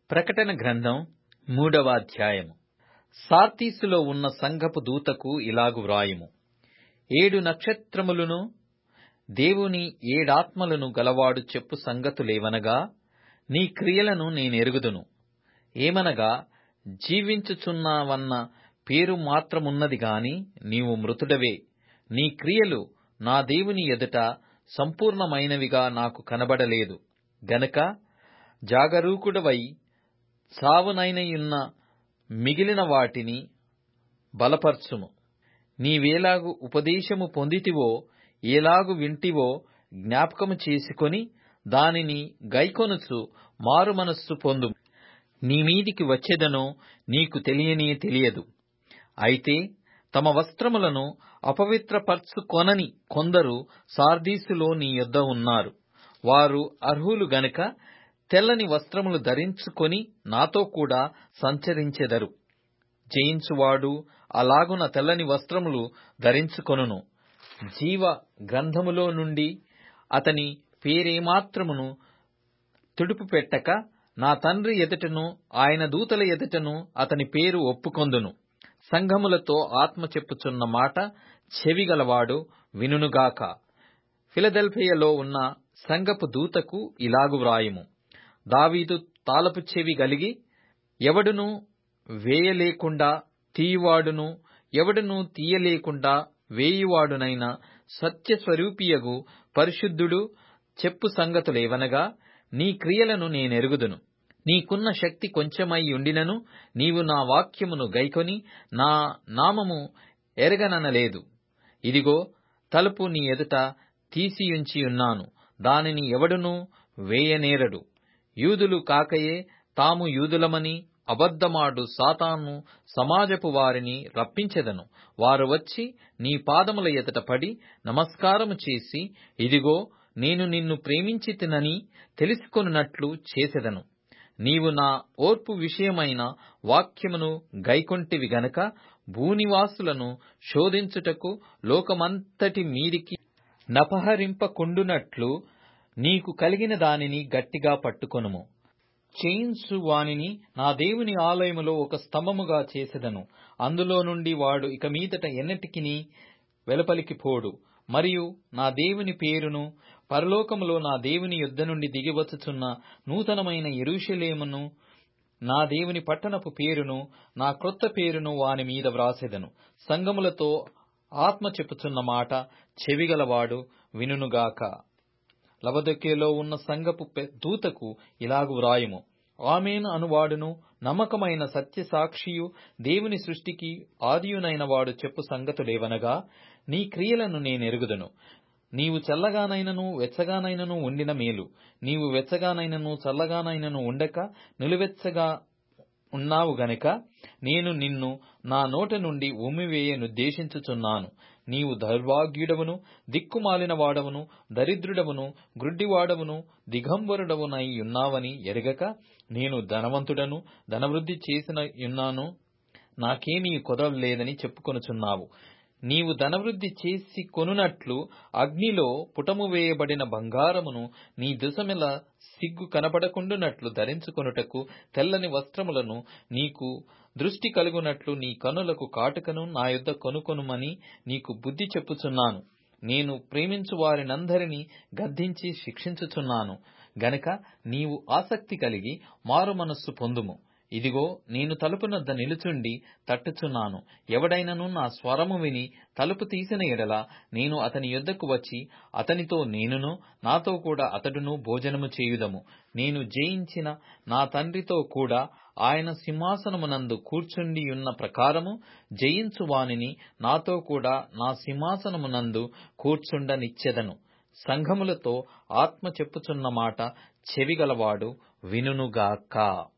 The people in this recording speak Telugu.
ప్రకటన గ్రంథం మూడవ అధ్యాయము సార్తీసులో ఉన్న సంఘపు దూతకు ఇలాగు వ్రాయుము ఏడు నక్షత్రములను దేవుని ఏడాత్మలను గలవాడు చెప్పు సంగతులేవనగా నీ క్రియలను నేనెరుగుదును ఏమనగా జీవించుచున్నావన్న పేరు మాత్రమున్నది గాని నీవు మృతుడవే నీ క్రియలు నా దేవుని ఎదుట సంపూర్ణమైనవిగా నాకు కనబడలేదు గనక జాగరూకుడవై చావునైనయున్న మిగిలిన వాటిని బలపర్చుము నీవేలాగు ఉపదేశము పొందితివో ఏలాగు వింటివో జ్ఞాపకము చేసుకొని దానిని గైకొనుచు మారుమనస్సు పొందుము నీ మీదికి వచ్చెదనో నీకు తెలియనే తెలియదు అయితే తమ వస్త్రములను అపవిత్రపరచుకొనని కొందరు సార్దీసులో నీ యొద్ద ఉన్నారు వారు అర్హులు గనుక తెల్లని వస్త్రములు ధరించుకొని నాతో కూడా సంచరించెదరు జయించువాడు అలాగున తెల్లని వస్త్రములు ధరించుకొనును జీవ గ్రంథములో నుండి అతని పేరేమాత్రమును తుడుపు పెట్టక నా తండ్రి ఎదుటను ఆయన దూతల ఎదుటను అతని పేరు ఒప్పుకొందును సంఘములతో ఆత్మ చెప్పుచున్న మాట చెవిగలవాడు వినుగాక ఫిలదెల్ఫియలో ఉన్న సంఘపు దూతకు ఇలాగు వ్రాయుము దావీదు తాళపు చెవి గలిగి ఎవడును వేయలేకుండా తీయువాడును ఎవడును తీయలేకుండా వేయువాడునైన సత్యస్వరూపియగు పరిశుద్ధుడు చెప్పు సంగతులేవనగా నీ క్రియలను నేనెరుగుదును నీకున్న శక్తి కొంచెమై ఉండినను నీవు నా వాక్యమును గైకొని నా నామము ఎరగననలేదు ఇదిగో తలుపు నీ ఎదుట తీసియుంచి ఉన్నాను దానిని ఎవడునూ వేయనేరడు యూదులు కాకయే తాము యూదులమని అబద్ధమాడు సాతాను సమాజపు వారిని రప్పించెదను వారు వచ్చి నీ పాదముల ఎదుట పడి నమస్కారము చేసి ఇదిగో నేను నిన్ను ప్రేమించితినని తెలుసుకొనున్నట్లు చేసెదను నీవు నా ఓర్పు విషయమైన వాక్యమును గైకొంటివి గనక భూనివాసులను శోధించుటకు లోకమంతటి మీదికి నపహరింపకుండునట్లు నీకు కలిగిన దానిని గట్టిగా పట్టుకొనుము చేయించు వానిని నా దేవుని ఆలయములో ఒక స్తంభముగా చేసెదను అందులో నుండి వాడు ఇక మీదట ఎన్నటికిని వెలుపలికి పోడు మరియు నా దేవుని పేరును పరలోకములో నా దేవుని యుద్ధ నుండి దిగివచ్చుచున్న నూతనమైన ఎరుషలేమును నా దేవుని పట్టణపు పేరును నా క్రొత్త పేరును వాని మీద వ్రాసెదను సంగములతో ఆత్మ చెప్పుచున్న మాట చెవిగలవాడు వినుగాక లవదొకేలో ఉన్న సంగపు దూతకు ఇలాగు వ్రాయుము ఆమెను అనువాడును నమ్మకమైన సత్యసాక్షియు దేవుని సృష్టికి ఆదియునైన వాడు చెప్పు సంగతులేవనగా నీ క్రియలను నేనెరుగుదును నీవు చల్లగానైనను వెచ్చగానైనను ఉండిన మేలు నీవు వెచ్చగానైనను చల్లగానైనను ఉండక నిలువెచ్చగా ఉన్నావు గనుక నేను నిన్ను నా నోట నుండి ఉమ్మివేయనుద్దేశించుచున్నాను నీవు దౌర్భాగ్యుడవును దిక్కుమాలిన వాడవును దరిద్రుడవును గ్రుడ్డివాడవును దిగంబరుడవునై ఉన్నావని ఎరగక నేను ధనవంతుడను ధనవృద్ధి చేసిన ఉన్నాను నాకేమీ కొదవలేదని చెప్పుకొనుచున్నావు నీవు ధనవృద్ధి చేసి కొనున్నట్లు అగ్నిలో పుటము వేయబడిన బంగారమును నీ దుసమెల సిగ్గు కనపడకుండునట్లు ధరించుకొనుటకు తెల్లని వస్త్రములను నీకు దృష్టి కలుగునట్లు నీ కనులకు కాటుకను నా యొద్ద కొనుకొనుమని నీకు బుద్ధి చెప్పుచున్నాను నేను ప్రేమించు వారినందరినీ గద్దించి శిక్షించుచున్నాను గనక నీవు ఆసక్తి కలిగి మారు మనస్సు పొందుము ఇదిగో నేను తలుపునొద్ద నిలుచుండి తట్టుచున్నాను ఎవడైనను నా స్వరము విని తలుపు తీసిన ఎడల నేను అతని యొద్దకు వచ్చి అతనితో నేనును నాతో కూడా అతడును భోజనము చేయుదము నేను జయించిన నా తండ్రితో కూడా ఆయన సింహాసనమునందు కూర్చుండియున్న ప్రకారము జయించు వానిని నాతో కూడా నా సింహాసనమునందు కూర్చుండనిచ్చెదను సంఘములతో ఆత్మ చెప్పుచున్న మాట చెవిగలవాడు వినుగాక